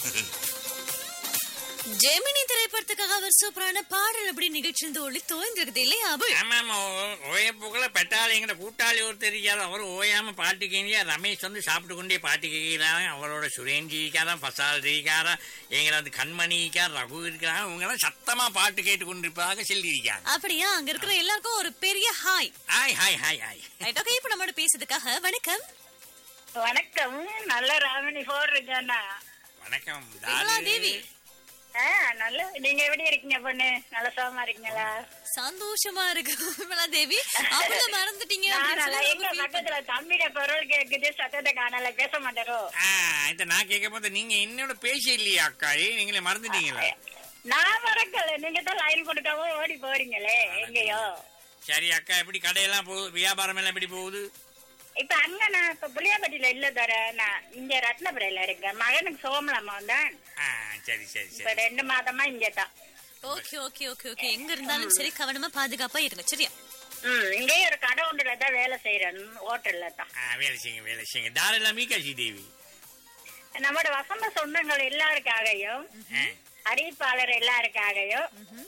ஜெமினி திரைப்படத்துக்காக அவர் சூப்பரான பாடல் அப்படி நிகழ்ச்சி இந்த ஒளி தோய்ந்திருக்குது இல்லையா அபுல் ஆமாம் ஓயப்புக்குள்ள பெட்டாளி எங்கட கூட்டாளி ஒருத்தர் இருக்காரு அவர் ஓயாம பாட்டு கேண்டியா ரமேஷ் வந்து சாப்பிட்டு கொண்டே பாட்டு கேட்கிறாங்க அவரோட சுரேஞ்சி இருக்காரா பசால் இருக்காரா எங்களது கண்மணி இருக்கார் ரகு இருக்கிறாங்க இவங்க எல்லாம் சத்தமா பாட்டு கேட்டு கொண்டிருப்பதாக சொல்லியிருக்காங்க அப்படியா அங்க இருக்கிற எல்லாருக்கும் ஒரு பெரிய hi hi hi hi hi right okay இப்ப நம்மளோட பேசுறதுக்காக வணக்கம் வணக்கம் நல்ல ராமினி போடுறீங்க அண்ணா வணக்கம் விமலா தாது. தேவி ஆ, நல்ல நீங்க எப்படி இருக்கீங்க பொண்ணு நல்ல சுகமா இருக்கீங்களா சந்தோஷமா இருக்கு விமலா தேவி அவங்கள மறந்துட்டீங்க நான் அப்படின்னு நல்லா சொல்லி எங்க ரொம்ப feel பக்கத்துல தம்பிட பொருள் கேக்குது சத்தத்தை காணல பேச மாட்டாரோ ஆ, இத நான் கேட்க போது நீங்க என்னோட பேச இல்லையா அக்கா ஏய், நீங்களே மறந்துட்டீங்களா நான் மறக்கல நீங்க தான் லைன் கொடுக்காம ஓடி போறீங்களே எங்கேயோ சரி அக்கா எப்படி கடையெல்லாம் போகுது வியாபாரம் எல்லாம் எப்படி போகுது இப்ப அங்க நான் இப்ப புளியாப்பட்டியில இல்ல தர நான் இங்க ரத்னபுரையில இருக்கேன் மகனுக்கு சோமலாமா வந்தேன் ஆ, சரி சரி இப்ப சரி ரெண்டு மாதமா இங்க தான் ஓகே ஓகே ஓகே ஓகே எங்க இருந்தாலும் சரி கவனமா பாதுகாப்பா இருங்க சரியா ம் இங்கேயே ஒரு கடை ஒன்றுல தான் வேலை செய்யறேன் ஹோட்டல்ல தான் ஆ, வேலை செய்யுங்க வேலை செய்யுங்க தாரெல்லாம் மீகாட்சி தேவி நம்மளோட வசந்த சொந்தங்கள் எல்லாருக்காகவும் ஆ. அறிவிப்பாளர் எல்லாருக்காகவும்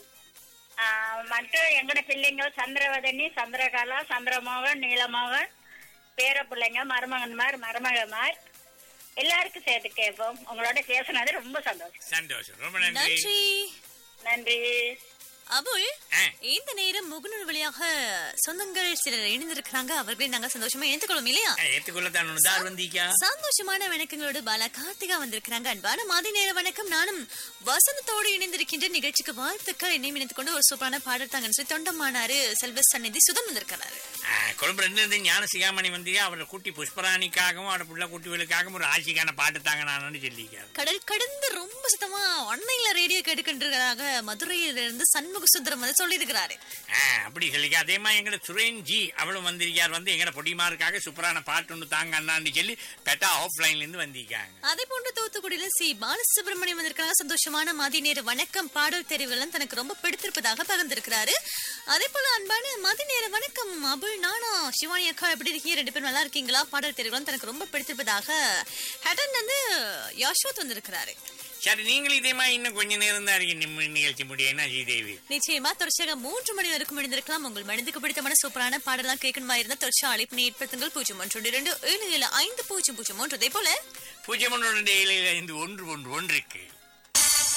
ஆ, மற்றும் எங்கட பிள்ளைங்க சந்திரவதனி சந்திரகலா சந்திரமோகன் நீலமோகன் பேர பிள்ளைங்க மருமகன்மார் மருமகமார் எல்லாருக்கும் சேர்த்து கேட்போம் உங்களோட பேசுனது ரொம்ப சந்தோஷம் சந்தோஷம் ரொம்ப நன்றி நன்றி நன்றி அபுல் ஆ. இந்த நேரம் முகநூல் வழியாக சொந்தங்கள் சிலர் இணைந்திருக்கிறாங்க அவர்களை நாங்க சந்தோஷமா ஏற்றுக்கொள்ளும் இல்லையா ஆ, ஏத்துக்கொள்ளத்தான் ஒண்ணு தார் வந்திக்கா சந்தோஷமான வணக்கங்களோடு பாலா கார்த்திகா வந்திருக்கிறாங்க அன்பான மாதி நேர வணக்கம் நானும் வசந்தத்தோடு இணைந்திருக்கின்ற நிகழ்ச்சிக்கு வாழ்த்துக்கள் என்னையும் இணைத்துக் கொண்டு ஒரு சூப்பரான பாடல் தாங்கன்னு சொல்லி தொண்டமானாரு செல்வ சந்நிதி சுதன் வந்திருக்கிறாரு ஆ, கொழும்பு ரெண்டு இருந்து ஞான சிகாமணி வந்தியா அவரோட குட்டி புஷ்பராணிக்காகவும் அவரோட புள்ள குட்டிகளுக்காகவும் ஒரு ஆட்சிக்கான பாட்டு தாங்க நான் சொல்லியிருக்காரு கடல் கடந்து ரொம்ப சுத்தமா ஆன்லைன்ல ரேடியோ கேட்டுக்கின்றதாக மதுரையிலிருந்து சண்முக சுந்தரம் வந்து சொல்லியிருக்கிறாரு ஆ, அப்படி சொல்லிக்க அதே மாதிரி எங்கட சுரேன் ஜி அவளும் வந்திருக்கார் வந்து எங்கட பொடிமாருக்காக சூப்பரான பாட்டு ஒன்று தாங்க அண்ணான்னு சொல்லி பெட்டா ஆஃப்லைன்ல இருந்து வந்திருக்காங்க அதே போன்று தூத்துக்குடியில சி பாலசுப்ரமணியம் வந்திருக்காங்க சந்தோஷமான மதிய நேர வணக்கம் பாடல் தெரிவுகளும் தனக்கு ரொம்ப பிடித்திருப்பதாக பகிர்ந்திருக்கிறாரு அதே போல அன்பான மதிய நேர வணக்கம் அபுல் நானா சிவானி அக்கா எப்படி இருக்கீங்க ரெண்டு பேரும் நல்லா இருக்கீங்களா பாடல் தெரிவுகளும் தனக்கு ரொம்ப பிடித்திருப்பதாக ஹெடன் வந்து யசோத் வந்திருக்கிறாரு சரி நீங்களும் இதே மாதிரி இன்னும் கொஞ்ச நேரம் தான் இருக்கு நிம்ம- நிகழ்ச்சி முடியும் என்ன ஸ்ரீதேவி நிச்சயமா தொடர்ச்சியாக மூன்று மணி வரைக்கும் முடிந்திருக்கலாம் உங்கள் மனதுக்கு பிடித்தமான சூப்பரான பாடலாம் கேட்கணுமா இருந்தால் தொடர்ச்சி அழைப்பு ஏற்படுத்துங்கள் பூஜ்ஜியம் ஒன்று இரண்டு ஏழு ஏழு ஐந்து பூஜ்ஜியம் பூஜ்ஜியம் ஒன்று அதே போல பூஜ்ஜியம் ஒன்று ரெண்டு ஏழு ஐந்து ஒன்று ஒன்று ஒன்று இருக்கு